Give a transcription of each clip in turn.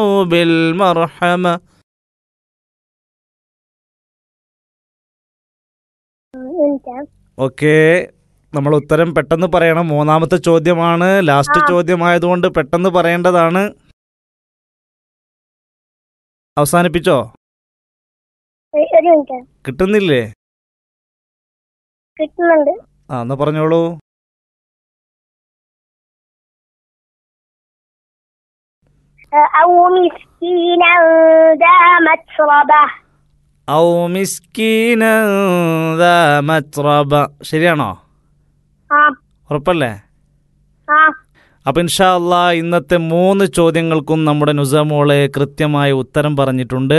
بالمرحمة എനിക്ക് ഓക്കെ നമ്മൾ ഉത്തരം പെട്ടെന്ന് പറയണം മൂന്നാമത്തെ ചോദ്യമാണ് ലാസ്റ്റ് ആ. ചോദ്യമായതുകൊണ്ട് പെട്ടെന്ന് പറയേണ്ടതാണ് അവസാനിപ്പിച്ചോ ഒരു മിനിറ്റ് കിട്ടുന്നില്ലേ കിട്ടുന്നുണ്ട് ആ എന്നാ പറഞ്ഞോളൂ أو مسكينا ذا متربة ഔ മിസ്കീന ദാ മത്രബ ശരിയാണോ ആ ഉറപ്പല്ലേ ആ അപ്പൊ ഇൻഷാ അള്ളാ ഇന്നത്തെ മൂന്ന് ചോദ്യങ്ങൾക്കും നമ്മുടെ നുസമോളെ കൃത്യമായ ഉത്തരം പറഞ്ഞിട്ടുണ്ട്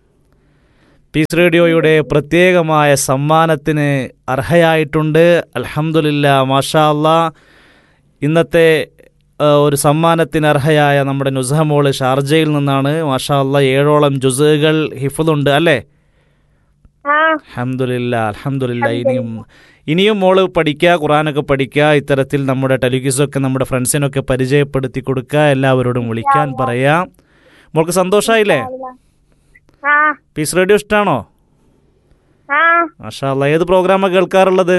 പീസ് റേഡിയോയുടെ പ്രത്യേകമായ സമ്മാനത്തിന് അർഹയായിട്ടുണ്ട് അൽഹംദുലില്ല മാഷാ അള്ളാ ഇന്നത്തെ ആ, ഒരു സമ്മാനത്തിന് അർഹയായ നമ്മുടെ നുസഹമോള് ഷാർജയിൽ നിന്നാണ് മാഷാ അള്ളാ ഏഴോളം ജുസുകൾ ഹിഫുദുണ്ട് അല്ലേ ആ അൽഹംദുലില്ല അൽഹംദുലില്ല ഇനിയും ഇനിയും മോള് പഠിക്കുക ഖുറാനൊക്കെ പഠിക്കുക ഇത്തരത്തിൽ നമ്മുടെ ടെലിവിസൊക്കെ നമ്മുടെ ഫ്രണ്ട്സിനൊക്കെ പരിചയപ്പെടുത്തി കൊടുക്കുക എല്ലാവരോടും വിളിക്കാൻ പറയാം മോൾക്ക് സന്തോഷമായില്ലേ ആ പീസ് റേഡിയോ ഇഷ്ടമാണോ ആ മാഷാ അല്ലാ ഏത് പ്രോഗ്രാമാണ് കേൾക്കാറുള്ളത്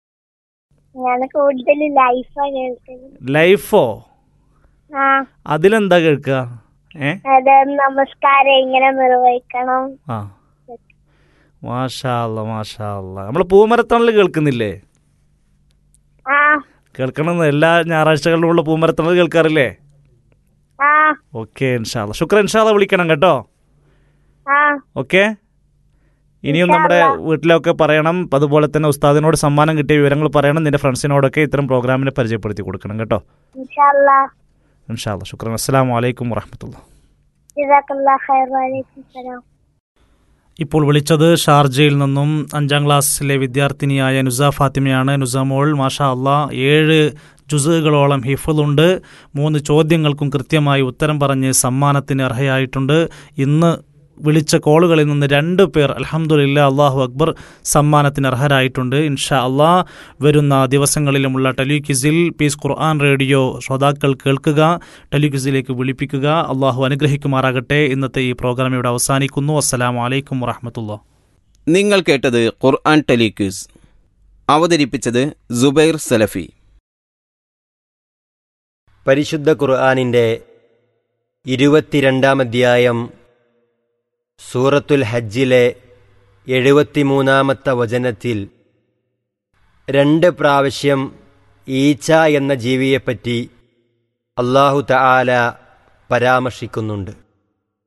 ഞാൻ കൂടുതൽ ലൈഫാ കേൾക്കുന്നത് ലൈഫോ ആ അതിലെന്താ കേൾക്കുക ഏ അത് നമസ്കാരം എങ്ങനെ നിർവഹിക്കണം ആ മാഷാ അല്ലാ മാഷാ അല്ലാ നമ്മൾ പൂമരത്തണൽ കേൾക്കുന്നില്ലേ ആ കേൾക്കണം എല്ലാ ഞായറാഴ്ചകളിലുമുള്ള പൂമരത്തണൽ കേൾക്കാറില്ലേ ആ ഓക്കെ ഇൻഷാല്ല ശുക്ര ഇൻഷാല്ല വിളിക്കണം കേട്ടോ ആ ഓക്കെ ഇനിയും നമ്മുടെ വീട്ടിലൊക്കെ പറയണം അതുപോലെ തന്നെ ഉസ്താദിനോട് സമ്മാനം കിട്ടിയ വിവരങ്ങൾ പറയണം നിന്റെ ഫ്രണ്ട്സിനോടൊക്കെ ഇത്തരം പ്രോഗ്രാമിനെ പരിചയപ്പെടുത്തി കൊടുക്കണം കേട്ടോ ഇൻഷാല്ലാ ഇൻഷാല്ല ശുക്രൻ അസ്സാം വലൈക്കും വറഹമത്തുള്ള ജസാക്കല്ലാ ഖൈർ വലൈക്കും സലാം ഇപ്പോൾ വിളിച്ചത് ഷാർജയിൽ നിന്നും അഞ്ചാം ക്ലാസ്സിലെ വിദ്യാർത്ഥിനിയായ നുസ ഫാത്തിമയാണ് നുസ മോൾ മാഷാ അള്ളാ ഏഴ് ജുസുകളോളം ഹിഫുണ്ട് മൂന്ന് ചോദ്യങ്ങൾക്കും കൃത്യമായി ഉത്തരം പറഞ്ഞ് സമ്മാനത്തിന് അർഹയായിട്ടുണ്ട് ഇന്ന് വിളിച്ച കോളുകളിൽ നിന്ന് രണ്ട് പേർ അലഹമുല്ല അള്ളാഹു അക്ബർ സമ്മാനത്തിന് അർഹരായിട്ടുണ്ട് ഇൻഷാ അള്ളാ വരുന്ന ദിവസങ്ങളിലുമുള്ള ടെലിക്വിസിൽ പീസ് ഖുർആൻ റേഡിയോ ശ്രോതാക്കൾ കേൾക്കുക ടെലിക്വിസിലേക്ക് വിളിപ്പിക്കുക അള്ളാഹു അനുഗ്രഹിക്കുമാറാകട്ടെ ഇന്നത്തെ ഈ പ്രോഗ്രാം ഇവിടെ അവസാനിക്കുന്നു അസ്സലാമു അലൈക്കും വറഹമത്തുള്ള നിങ്ങൾ കേട്ടത് ഖുർആൻ ടെലിക്യൂസ് അവതരിപ്പിച്ചത് ജുബൈർ സലഫി പരിശുദ്ധ ഖുർആാനിൻ്റെ ഇരുപത്തിരണ്ടാം അധ്യായം സൂറത്തുൽ ഹജ്ജിലെ എഴുപത്തിമൂന്നാമത്തെ വചനത്തിൽ രണ്ട് പ്രാവശ്യം ഈച്ച എന്ന ജീവിയെപ്പറ്റി അള്ളാഹു തആല പരാമർശിക്കുന്നുണ്ട്